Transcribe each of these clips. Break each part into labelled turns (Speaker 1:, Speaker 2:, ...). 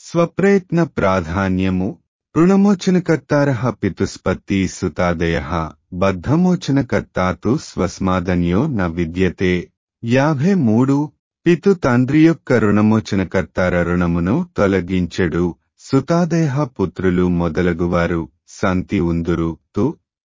Speaker 1: స్వప్రయత్న ప్రాధాన్యము రుణమోచనకర్తార పితుస్పత్తి సుతాదయ బద్ధమోచనకర్తాతు స్వస్మాదన్యో న విద్యతే యాభై మూడు పితు తండ్రి యొక్క రుణమోచనకర్తార రుణమును తొలగించెడు సుతాదయ పుత్రులు మొదలగువారు సంతి ఉందురు తు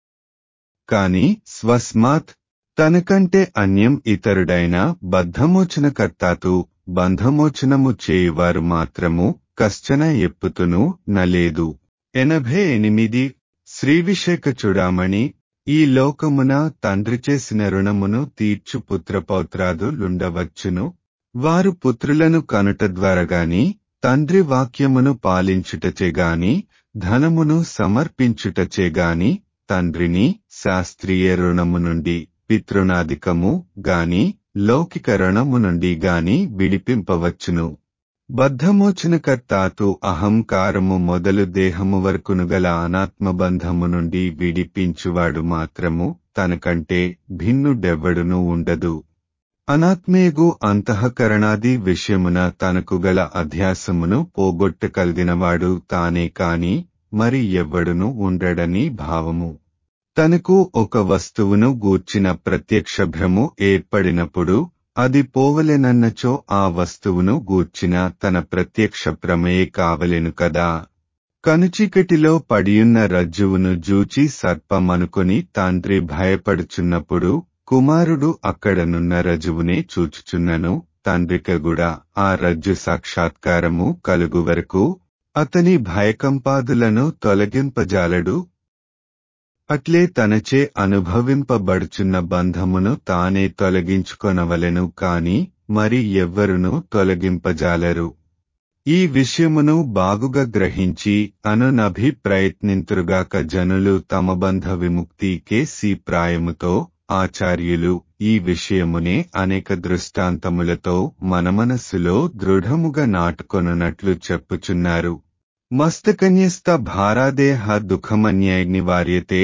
Speaker 1: కాని స్వస్మాత్ తనకంటే అన్యం ఇతరుడైన బద్ధమోచనకర్తాతు బంధమోచనము చేయువారు మాత్రము కశ్చన ఎప్పుతును నలేదు ఎనభై ఎనిమిది శ్రీవిశేఖ చూడామణి ఈ లోకమున తండ్రి చేసిన రుణమును తీర్చు పుత్రపౌత్రాదులుండవచ్చును వారు పుత్రులను కనుట ద్వారాగాని తండ్రి వాక్యమును పాలించుటచేగాని ధనమును సమర్పించుటచేగాని తండ్రిని శాస్త్రీయ రుణము నుండి పితృనాదికము గాని లౌకిక రుణము నుండి గాని విడిపింపవచ్చును బద్ధమోచనకర్తాతు అహంకారము మొదలు దేహము వరకును గల అనాత్మబంధము నుండి విడిపించువాడు మాత్రము తనకంటే భిన్నుడెవ్వడునూ ఉండదు అనాత్మేగు అంతఃకరణాది విషయమున తనకు గల అధ్యాసమును పోగొట్టగలిగినవాడు తానే కాని మరి ఎవ్వడును ఉండడని భావము తనకు ఒక వస్తువును గూర్చిన ప్రత్యక్ష భ్రము ఏర్పడినప్పుడు అది పోవలెనన్నచో ఆ వస్తువును గూర్చిన తన ప్రత్యక్ష ప్రమేయ కావలెను కదా కనుచీకటిలో పడియున్న రజ్జువును జూచి సర్పమనుకొని తండ్రి భయపడుచున్నప్పుడు కుమారుడు అక్కడనున్న రజువునే చూచుచున్నను తండ్రికగుడా ఆ రజ్జు సాక్షాత్కారము కలుగు వరకు అతని భయకంపాదులను తొలగింపజాలడు అట్లే తనచే అనుభవింపబడుచున్న బంధమును తానే తొలగించుకొనవలెను కాని మరి ఎవ్వరును తొలగింపజాలరు ఈ విషయమును బాగుగా గ్రహించి అనునభి ప్రయత్నింతురుగాక జనులు తమ బంధ విముక్తి కేసి ప్రాయముతో ఆచార్యులు ఈ విషయమునే అనేక దృష్టాంతములతో మన మనస్సులో దృఢముగా నాటుకొనున్నట్లు చెప్పుచున్నారు మస్తకన్యస్త భారాదేహ దుఃఖమన్యాయ నివార్యతే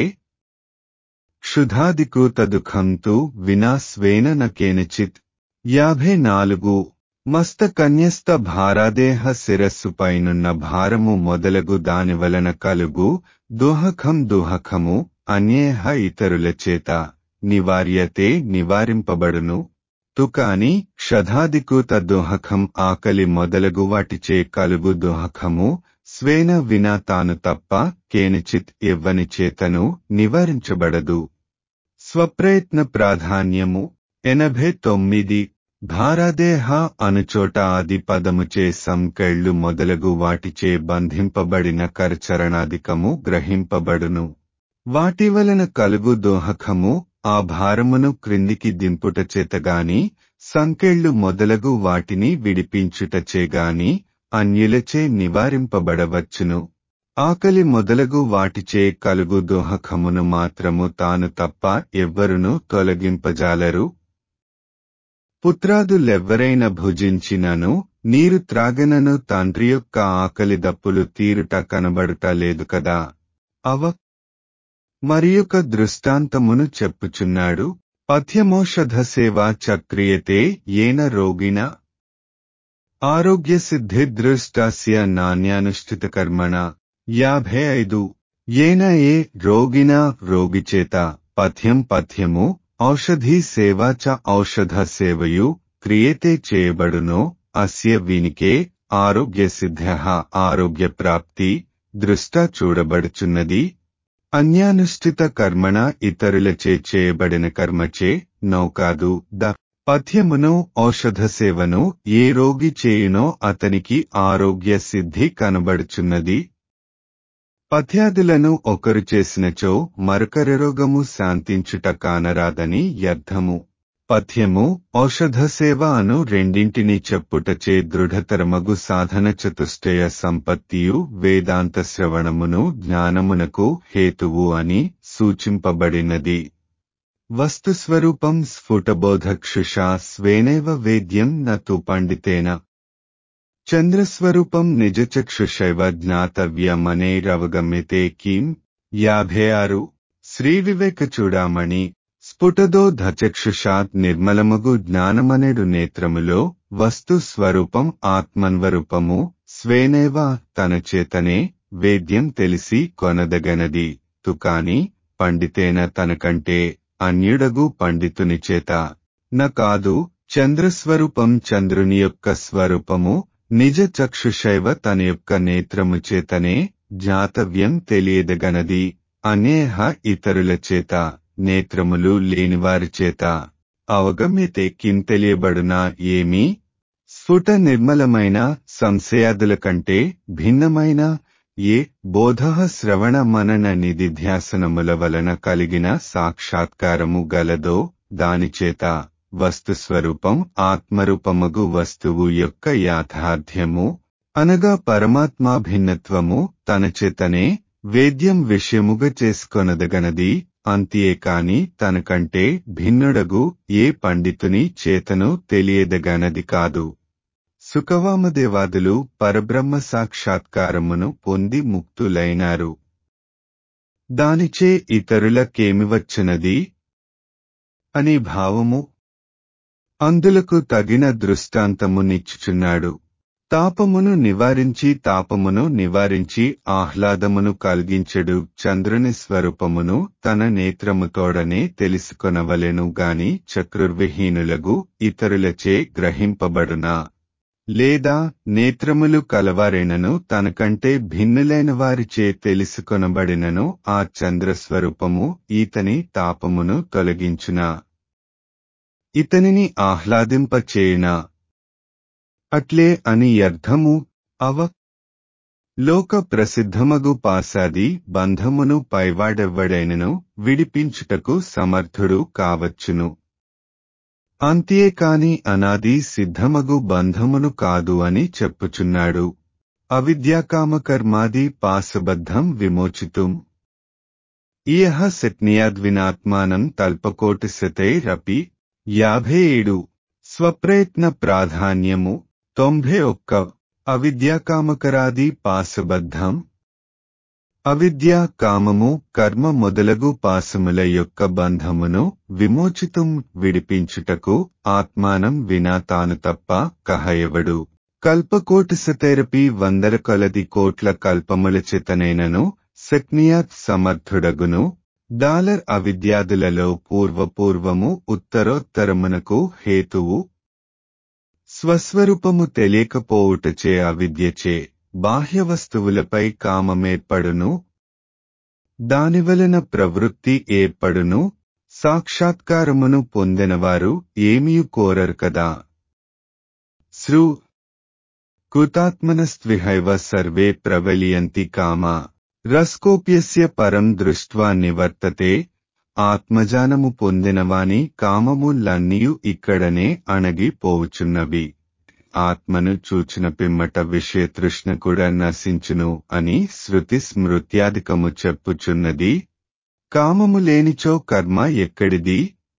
Speaker 1: క్షుధాదికృత దుఃఖం తు వినా స్వేన న కేనచిత్ యాభై నాలుగు మస్తకన్యస్త భారాదేహ శిరస్సుపైనున్న భారము మొదలగు దాని వలన కలుగు దుహఖం దుహఖము అన్యేహ ఇతరుల చేత నివార్యతే నివారింపబడును తుకాని క్షధాదికృత దుహఖం ఆకలి మొదలగు వాటిచే కలుగు దుహఖము స్వేన వినా తాను తప్ప కేనిచిత్ ఇవ్వని చేతను నివారించబడదు స్వప్రయత్న ప్రాధాన్యము ఎనభై తొమ్మిది భారాదేహ అనుచోట ఆది పదముచే సంకెళ్ళు మొదలగు వాటిచే బంధింపబడిన కరచరణాధికము గ్రహింపబడును వాటి వలన కలుగు దోహకము ఆ భారమును క్రిందికి దింపుట చేతగాని సంకెళ్ళు మొదలగు వాటిని విడిపించుటచేగాని అన్యులచే నివారింపబడవచ్చును ఆకలి మొదలగు వాటిచే కలుగు దోహకమును మాత్రము తాను తప్ప ఎవ్వరునూ తొలగింపజాలరు పుత్రాదులెవ్వరైన భుజించినను నీరు త్రాగనను తండ్రి యొక్క ఆకలి దప్పులు తీరుట కనబడుట లేదు కదా అవ మరియొక దృష్టాంతమును చెప్పుచున్నాడు పథ్యమోషధ సేవా చక్రియతే ఏన రోగిణ ఆరోగ్య సిద్ధి దృష్టస్య నాణ్యానుష్ఠిత కర్మణ యాభై ఐదు ఏన ఏ రోగిణ రోగిచేత పథ్యం పథ్యము ఔషధి సేవా చ ఔషధ సేవయు క్రియతే చేయబడునో అస్య వీనికే ఆరోగ్య సిద్ధ ఆరోగ్య ప్రాప్తి దృష్ట చూడబడుచున్నది అన్యానుష్ఠిత కర్మణ ఇతరులచే చేయబడిన కర్మచే నౌకాదు ద పథ్యమును ఔషధ సేవను ఏ రోగి చేయునో అతనికి ఆరోగ్య సిద్ధి కనబడుచున్నది పథ్యాదులను ఒకరు చేసినచో మరొకరి రోగము శాంతించుట కానరాదని అర్థము పథ్యము ఔషధ సేవ అను రెండింటిని చెప్పుటచే దృఢతరమగు సాధన చతుష్టయ సంపత్తియు వేదాంత శ్రవణమును జ్ఞానమునకు హేతువు అని సూచింపబడినది వస్తుస్వరూపం స్ఫుటబోధక్షుషా స్వేనైవ వేద్యం నతు పండితేన చంద్రస్వరూపం నిజచక్షుషైవ జ్ఞాతవ్యమనేరవగమ్యతే కిం యాభై ఆరు శ్రీ వివేక చూడామణి స్ఫుటదో ధచక్షుషాత్ నిర్మలమగు జ్ఞానమనేడు నేత్రములో వస్తు స్వరూపం ఆత్మన్వరూపము స్వేనేవ తన చేతనే వేద్యం తెలిసి కొనదగనది తుకాని పండితేన తనకంటే అన్యుడగు పండితుని చేత న కాదు చంద్రస్వరూపం చంద్రుని యొక్క స్వరూపము నిజ చక్షుషైవ తన యొక్క నేత్రము చేతనే జాతవ్యం తెలియదగనది అనేహ ఇతరుల చేత నేత్రములు లేనివారి చేత అవగమ్యతే కిం తెలియబడునా ఏమీ స్ఫుట నిర్మలమైన సంశయాదుల కంటే భిన్నమైన ఏ బోధ శ్రవణ మనన నిధిధ్యాసనముల వలన కలిగిన సాక్షాత్కారము గలదో దానిచేత వస్తుస్వరూపం ఆత్మరూపమగు వస్తువు యొక్క యాథార్థ్యము అనగా పరమాత్మా భిన్నత్వము తన చేతనే వేద్యం విషయముగా చేసుకొనదగనది అంతియే కాని తనకంటే భిన్నుడగు ఏ పండితుని చేతను తెలియదగనది కాదు సుఖవామదేవాదులు పరబ్రహ్మ సాక్షాత్కారమును పొంది ముక్తులైనారు దానిచే ఇతరులకేమి వచ్చినది అని భావము అందులకు తగిన దృష్టాంతము నిచ్చుచున్నాడు తాపమును నివారించి తాపమును నివారించి ఆహ్లాదమును కలిగించెడు చంద్రుని స్వరూపమును తన నేత్రముతోడనే తెలుసుకొనవలెను గాని చక్రుర్విహీనులగు ఇతరులచే గ్రహింపబడునా లేదా నేత్రములు కలవారెనను తనకంటే భిన్నులైన వారిచే తెలుసుకొనబడినను ఆ చంద్రస్వరూపము ఈతని తాపమును తొలగించునా ఇతనిని ఆహ్లాదింపచేయునా అట్లే అని అర్థము అవ లోక ప్రసిద్ధమగు పాసాది బంధమును పైవాడెవ్వడైనను విడిపించుటకు సమర్థుడు కావచ్చును అంతేకాని అనాది సిద్ధమగు బంధమును కాదు అని చెప్పుచున్నాడు అవిద్యాకామకర్మాది పాశబద్ధం విమోచితుం ఇయహ శక్నియాద్వినాత్మానం తల్పకోటిశతైరపి యాభై ఏడు స్వప్రయత్న ప్రాధాన్యము తొంభై ఒక్క అవిద్యాకామకరాది పాశబద్ధం అవిద్య కామము కర్మ మొదలగు పాశముల యొక్క బంధమును విమోచితం విడిపించుటకు ఆత్మానం వినా తాను తప్ప కహయవడు కల్పకోటిశతైరపి వందర కొలది కోట్ల కల్పముల చేతనైనను శక్నియాత్ సమర్థుడగును డాలర్ అవిద్యాదులలో పూర్వపూర్వము ఉత్తరోత్తరమునకు హేతువు స్వస్వరూపము తెలియకపోవుటచే అవిద్యచే బాహ్య వస్తువులపై కామమేర్పడును దానివలన ప్రవృత్తి ఏర్పడును సాక్షాత్కారమును పొందినవారు ఏమీ కోరరు కదా శ్రు కృతాత్మనస్త్విహైవ సర్వే ప్రవలియంతి కామ రస్కోప్యస్య పరం దృష్ట్వా నివర్తతే ఆత్మజానము పొందినవాని కామములన్నీయు ఇక్కడనే అణగిపోవుచున్నవి ఆత్మను చూచిన పిమ్మట విషయతృష్ణ కూడా నశించును అని శృతి స్మృత్యాధికము చెప్పుచున్నది కామము లేనిచో కర్మ ఎక్కడిది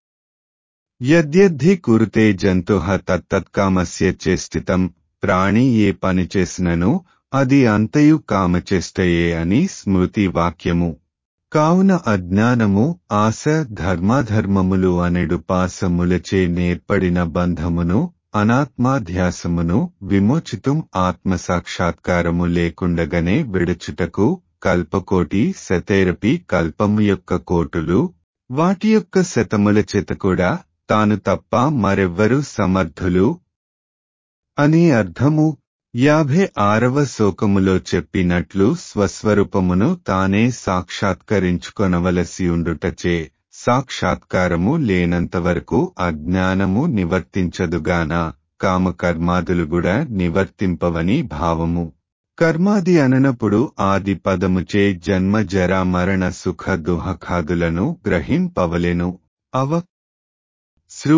Speaker 1: యద్యద్ధి కురుతే జంతు తత్తత్కామస్య చేష్టితం ప్రాణి ఏ పని చేసినను అది అంతయు కామచేష్టయే అని స్మృతి వాక్యము కావున అజ్ఞానము ఆశ ధర్మాధర్మములు అనెడు పాసములచే నేర్పడిన బంధమును అనాత్మాధ్యాసమును విమోచితం ఆత్మసాక్షాత్కారము లేకుండగానే విడుచుటకు కల్పకోటి శతైరపి కల్పము యొక్క కోటులు వాటి యొక్క శతముల చేత కూడా తాను తప్ప మరెవ్వరు సమర్థులు అని అర్థము యాభై ఆరవ శోకములో చెప్పినట్లు స్వస్వరూపమును తానే సాక్షాత్కరించుకొనవలసి ఉండుటచే సాక్షాత్కారము లేనంతవరకు అజ్ఞానము నివర్తించదుగాన కామకర్మాదులు కూడా నివర్తింపవని భావము కర్మాది అననప్పుడు ఆది పదముచే జన్మ జరా మరణ సుఖ దుహఖాదులను గ్రహింపవలెను అవ శ్రు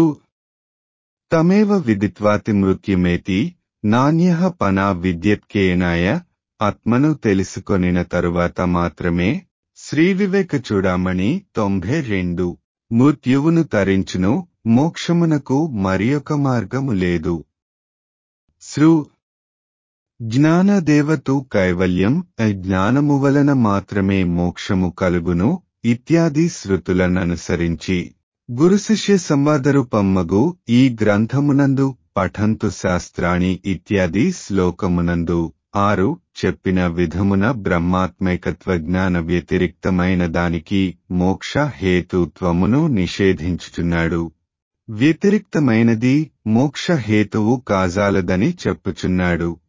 Speaker 1: తమేవ విదిత్వాతి మృత్యుమేతి నాణ్య పనా విద్యత్కేనాయ ఆత్మను తెలుసుకొనిన తరువాత మాత్రమే శ్రీ వివేక చూడామణి తొంభై రెండు మృత్యువును తరించును మోక్షమునకు మరియొక మార్గము లేదు శ్రు జ్ఞానదేవతు కైవల్యం జ్ఞానము వలన మాత్రమే మోక్షము కలుగును ఇత్యాది శృతులననుసరించి గురుశిష్య సంవాదరూపమ్మగు ఈ గ్రంథమునందు పఠంతు శాస్త్రాణి ఇత్యాది శ్లోకమునందు ఆరు చెప్పిన విధమున బ్రహ్మాత్మైకత్వ జ్ఞాన వ్యతిరిక్తమైన దానికి మోక్ష హేతుత్వమును నిషేధించుచున్నాడు వ్యతిరిక్తమైనది మోక్ష హేతువు కాజాలదని చెప్పుచున్నాడు